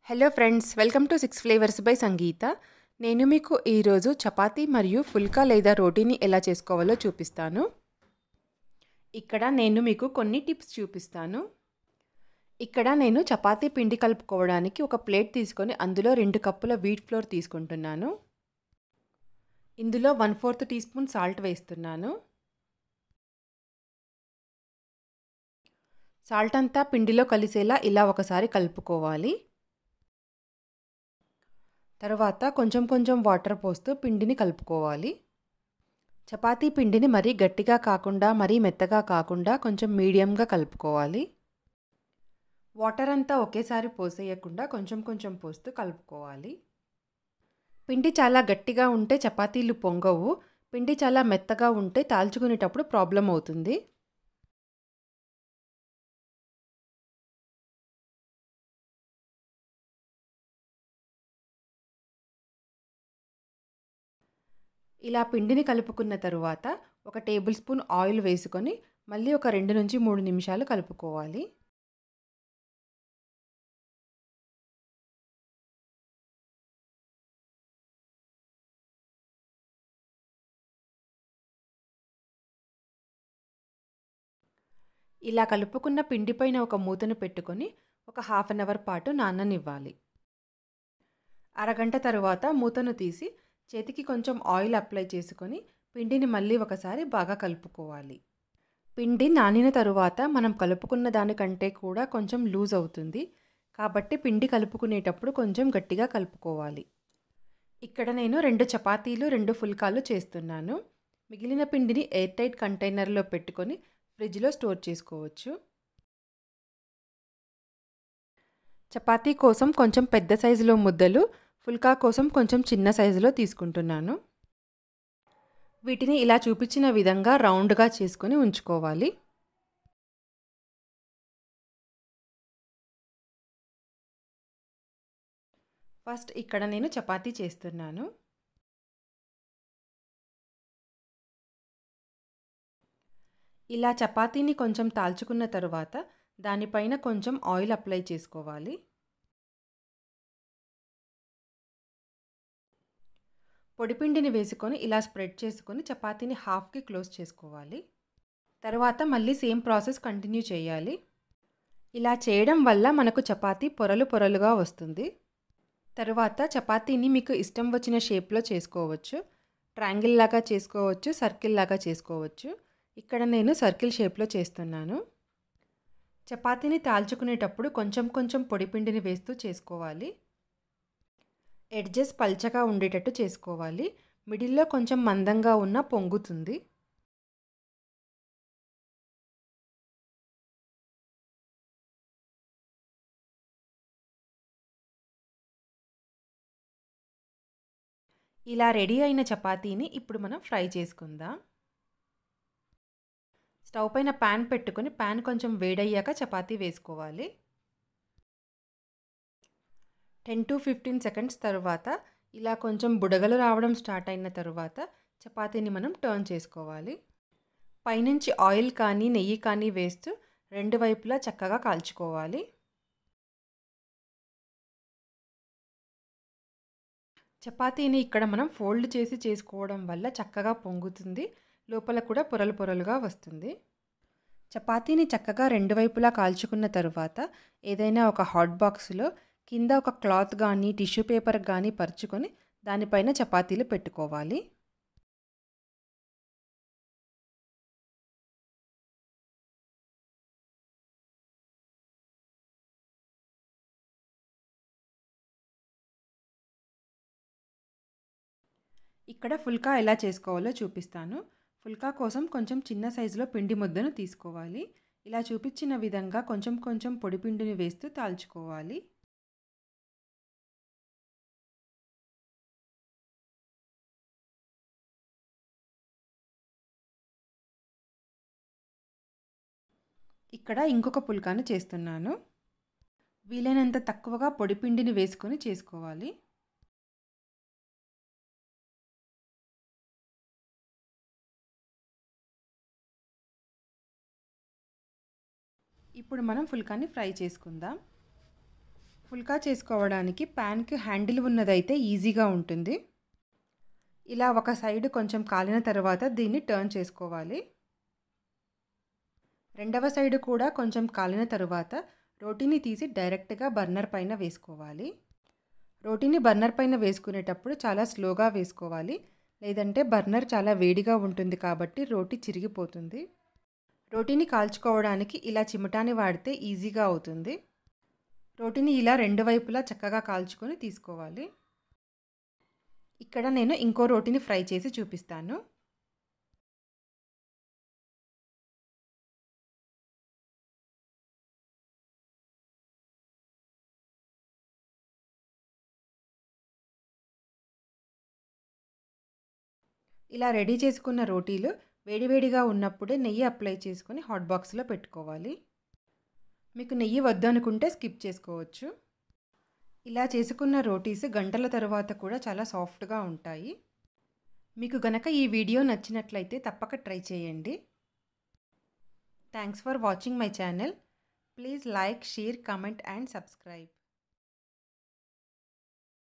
hello friends welcome to Six Flavours by Sangeetha నేను మీకు ఈరోజు చపాతీ మరియు ఫుల్కా లేదా రోటీని ఎలా చేసుకోవాలో చూపిస్తాను ఇక్కడ నేను మీకు కొన్ని టిప్స్ చూపిస్తాను ఇక్కడ నేను చపాతీ పిండి కలుపుకోవడానికి ఒక ప్లేట్ తీసుకొని అందులో రెండు కప్పుల వీట్ ఫ్లోర్ తీసుకుంటున్నాను ఇందులో one fourth teaspoon salt వేస్తున్నాను సాల్ట్ అంతా పిండిలో కలిసేలా ఇలా ఒకసారి కలుపుకోవాలి తర్వాత కొంచెం కొంచెం వాటర్ పోస్తూ పిండిని కలుపుకోవాలి చపాతీ పిండిని మరీ గట్టిగా కాకుండా మరీ మెత్తగా కాకుండా కొంచెం మీడియంగా కలుపుకోవాలి వాటర్ అంతా ఒకేసారి పోసేయకుండా కొంచెం కొంచెం పోస్తూ కలుపుకోవాలి పిండి చాలా గట్టిగా ఉంటే చపాతీలు పొంగవు పిండి చాలా మెత్తగా ఉంటే తాల్చుకునేటప్పుడు ప్రాబ్లం అవుతుంది ఇలా పిండిని కలుపుకున్న తరువాత ఒక టేబుల్ స్పూన్ ఆయిల్ వేసుకొని మళ్ళీ ఒక రెండు నుంచి మూడు నిమిషాలు కలుపుకోవాలి ఇలా కలుపుకున్న పిండి పైన ఒక మూతను పెట్టుకొని ఒక హాఫ్ అన్ అవర్ పాటు నాననివ్వాలి అరగంట తరువాత మూతను తీసి చేతికి కొంచెం ఆయిల్ అప్లై చేసుకొని పిండిని మళ్ళీ ఒకసారి బాగా కలుపుకోవాలి పిండి నానిన తరువాత మనం కలుపుకున్న దానికంటే కూడా కొంచెం లూజ్ అవుతుంది కాబట్టి పిండి కలుపుకునేటప్పుడు కొంచెం గట్టిగా కలుపుకోవాలి ఇక్కడ నేను రెండు చపాతీలు రెండు ఫుల్కాలు చేస్తున్నాను మిగిలిన పిండిని ఎయిర్ టైట్ కంటైనర్లో పెట్టుకొని ఫ్రిడ్జ్లో స్టోర్ చేసుకోవచ్చు చపాతీ కోసం కొంచెం పెద్ద సైజులో ముద్దలు ఫుల్కా కోసం కొంచెం చిన్న సైజులో తీసుకుంటున్నాను వీటిని ఇలా చూపించిన విధంగా రౌండ్గా చేసుకొని ఉంచుకోవాలి ఫస్ట్ ఇక్కడ నేను చపాతీ చేస్తున్నాను ఇలా చపాతీని కొంచెం తాల్చుకున్న తర్వాత దానిపైన కొంచెం ఆయిల్ అప్లై చేసుకోవాలి పొడిపిండిని వేసుకొని ఇలా స్ప్రెడ్ చేసుకొని చపాతీని హాఫ్కి క్లోజ్ చేసుకోవాలి తర్వాత మళ్ళీ సేమ్ ప్రాసెస్ కంటిన్యూ చేయాలి ఇలా చేయడం వల్ల మనకు చపాతీ పొరలు పొరలుగా వస్తుంది తర్వాత చపాతీని మీకు ఇష్టం వచ్చిన షేప్లో చేసుకోవచ్చు ట్రయాంగిల్ లాగా చేసుకోవచ్చు సర్కిల్ లాగా చేసుకోవచ్చు ఇక్కడ నేను సర్కిల్ షేప్లో చేస్తున్నాను చపాతీని తాల్చుకునేటప్పుడు కొంచెం కొంచెం పొడిపిండిని వేస్తూ చేసుకోవాలి ఎడ్జెస్ పల్చగా ఉండేటట్టు చేసుకోవాలి మిడిల్లో కొంచెం మందంగా ఉన్న పొంగుతుంది ఇలా రెడీ అయిన చపాతీని ఇప్పుడు మనం ఫ్రై చేసుకుందాం స్టవ్ పైన ప్యాన్ పెట్టుకొని ప్యాన్ కొంచెం వేడయ్యాక చపాతీ వేసుకోవాలి టెన్ టు ఫిఫ్టీన్ సెకండ్స్ తర్వాత ఇలా కొంచెం బుడగలు రావడం స్టార్ట్ అయిన తర్వాత చపాతీని మనం టర్న్ చేసుకోవాలి పైనుంచి ఆయిల్ కానీ నెయ్యి కానీ వేస్తూ రెండు వైపులా చక్కగా కాల్చుకోవాలి చపాతీని ఇక్కడ మనం ఫోల్డ్ చేసి చేసుకోవడం వల్ల చక్కగా పొంగుతుంది లోపల కూడా పొరలు పొరలుగా వస్తుంది చపాతీని చక్కగా రెండు వైపులా కాల్చుకున్న తరువాత ఏదైనా ఒక హాట్ బాక్స్లో కింద ఒక క్లాత్ కానీ టిష్యూ పేపర్ కానీ పరుచుకొని దానిపైన చపాతీలు పెట్టుకోవాలి ఇక్కడ ఫుల్కా ఎలా చేసుకోవాలో చూపిస్తాను ఫుల్కా కోసం కొంచెం చిన్న సైజులో పిండి ముద్దను తీసుకోవాలి ఇలా చూపించిన విధంగా కొంచెం కొంచెం పొడి పిండిని వేస్తూ తాల్చుకోవాలి ఇక్కడ ఇంకొక పుల్కాను చేస్తున్నాను వీలైనంత తక్కువగా పొడిపిండిని వేసుకొని చేసుకోవాలి ఇప్పుడు మనం ఫుల్కాని ఫ్రై చేసుకుందాం ఫుల్కా చేసుకోవడానికి ప్యాన్కి హ్యాండిల్ ఉన్నదైతే ఈజీగా ఉంటుంది ఇలా ఒక సైడ్ కొంచెం కాలిన తర్వాత దీన్ని టర్న్ చేసుకోవాలి రెండవ సైడ్ కూడా కొంచెం కాలిన తర్వాత రోటీని తీసి డైరెక్ట్గా బర్నర్ పైన వేసుకోవాలి రోటీని బర్నర్ పైన వేసుకునేటప్పుడు చాలా స్లోగా వేసుకోవాలి లేదంటే బర్నర్ చాలా వేడిగా ఉంటుంది కాబట్టి రోటీ చిరిగిపోతుంది రోటీని కాల్చుకోవడానికి ఇలా చిమటాని వాడితే ఈజీగా అవుతుంది రోటీని ఇలా రెండు వైపులా చక్కగా కాల్చుకొని తీసుకోవాలి ఇక్కడ నేను ఇంకో రోటీని ఫ్రై చేసి చూపిస్తాను ఇలా రెడీ చేసుకున్న రోటీలు వేడివేడిగా ఉన్నప్పుడే నెయ్యి అప్లై చేసుకొని హాట్ బాక్స్లో పెట్టుకోవాలి మీకు నెయ్యి వద్దనుకుంటే స్కిప్ చేసుకోవచ్చు ఇలా చేసుకున్న రోటీస్ గంటల తర్వాత కూడా చాలా సాఫ్ట్గా ఉంటాయి మీకు గనక ఈ వీడియో నచ్చినట్లయితే తప్పక ట్రై చేయండి thanks for watching my channel please like share comment and subscribe